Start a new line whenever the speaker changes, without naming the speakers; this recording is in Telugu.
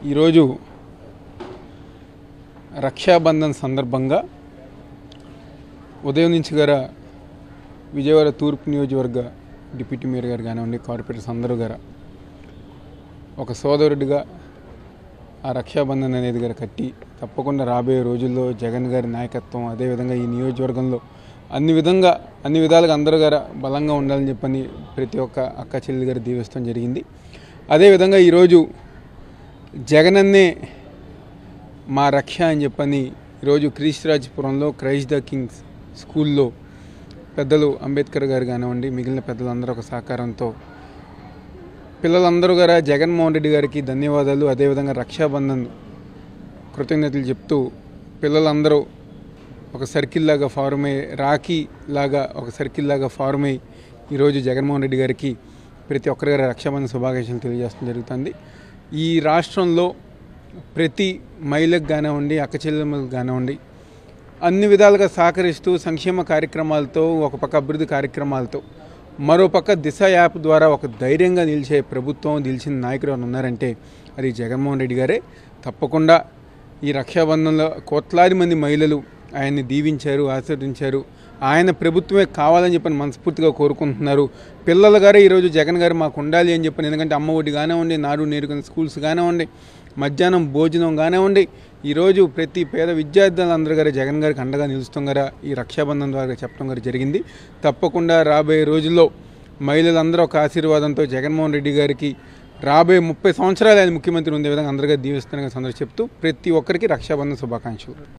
ఈరోజు రక్షాబంధన్ సందర్భంగా ఉదయం నుంచి గార విజయవాడ తూర్పు నియోజకవర్గ డిప్యూటీ మేయర్ గారు కానివ్వండి కార్పొరేటర్స్ అందరూ గారు ఒక సోదరుడిగా ఆ రక్షాబంధన్ అనేది గారు కట్టి తప్పకుండా రాబోయే రోజుల్లో జగన్ గారి నాయకత్వం అదేవిధంగా ఈ నియోజకవర్గంలో అన్ని విధంగా అన్ని విధాలుగా అందరూ గారు బలంగా ఉండాలని చెప్పని ప్రతి ఒక్క అక్క చెల్లి గారు దీవిస్తాం జరిగింది అదేవిధంగా ఈరోజు జగనన్నే మా రక్ష అని చెప్పని ఈరోజు క్రీస్తురాజపురంలో క్రైస్ట్ ద కింగ్స్ స్కూల్లో పెద్దలు అంబేద్కర్ గారు కానివ్వండి మిగిలిన పెద్దలందరూ ఒక సహకారంతో పిల్లలందరూ గారా జగన్మోహన్ రెడ్డి గారికి ధన్యవాదాలు అదేవిధంగా రక్షాబంధన్ కృతజ్ఞతలు చెప్తూ పిల్లలందరూ ఒక సర్కిల్ లాగా ఫార్మ్ అయ్యి రాఖీ లాగా ఒక సర్కిల్ లాగా ఫార్మ్ అయ్యి ఈరోజు జగన్మోహన్ రెడ్డి గారికి ప్రతి ఒక్కరి గారి రక్షాబంధన్ శుభాకాంక్షలు తెలియజేస్తడం జరుగుతుంది ఈ రాష్ట్రంలో ప్రతి మహిళకు కానివ్వండి అక్క చెల్లెమ్మలకు కానివ్వండి అన్ని విధాలుగా సహకరిస్తూ సంక్షేమ కార్యక్రమాలతో ఒక పక్క అభివృద్ధి కార్యక్రమాలతో మరోపక్క దిశ యాప్ ద్వారా ఒక ధైర్యంగా నిలిచే ప్రభుత్వం నిలిచిన నాయకుడు ఎవరైనా ఉన్నారంటే అది జగన్మోహన్ రెడ్డి గారే తప్పకుండా ఈ రక్షాబంధంలో కోట్లాది మంది మహిళలు ఆయన్ని దీవించారు ఆశీర్వదించారు ఆయన ప్రభుత్వమే కావాలని చెప్పని మనస్ఫూర్తిగా కోరుకుంటున్నారు పిల్లల గారే ఈరోజు జగన్ గారు మాకు ఉండాలి అని చెప్పని ఎందుకంటే అమ్మ ఒడి కానివ్వండి నాడు నేరుకున్న స్కూల్స్ కానివ్వండి మధ్యాహ్నం భోజనం కానివ్వండి ఈరోజు ప్రతి పేద విద్యార్థులందరూ గారు జగన్ గారికి అండగా నిలుస్తాం గారా ఈ రక్షాబంధన్ ద్వారా చెప్పడం గారు జరిగింది తప్పకుండా రాబోయే రోజుల్లో మహిళలందరూ ఒక ఆశీర్వాదంతో జగన్మోహన్ రెడ్డి గారికి రాబోయే ముప్పై సంవత్సరాలు ఆయన ముఖ్యమంత్రి ఉండే విధంగా అందరిగా దీవిస్తానని సందర్భం చెప్తూ ప్రతి ఒక్కరికి రక్షాబంధన్ శుభాకాంక్షలు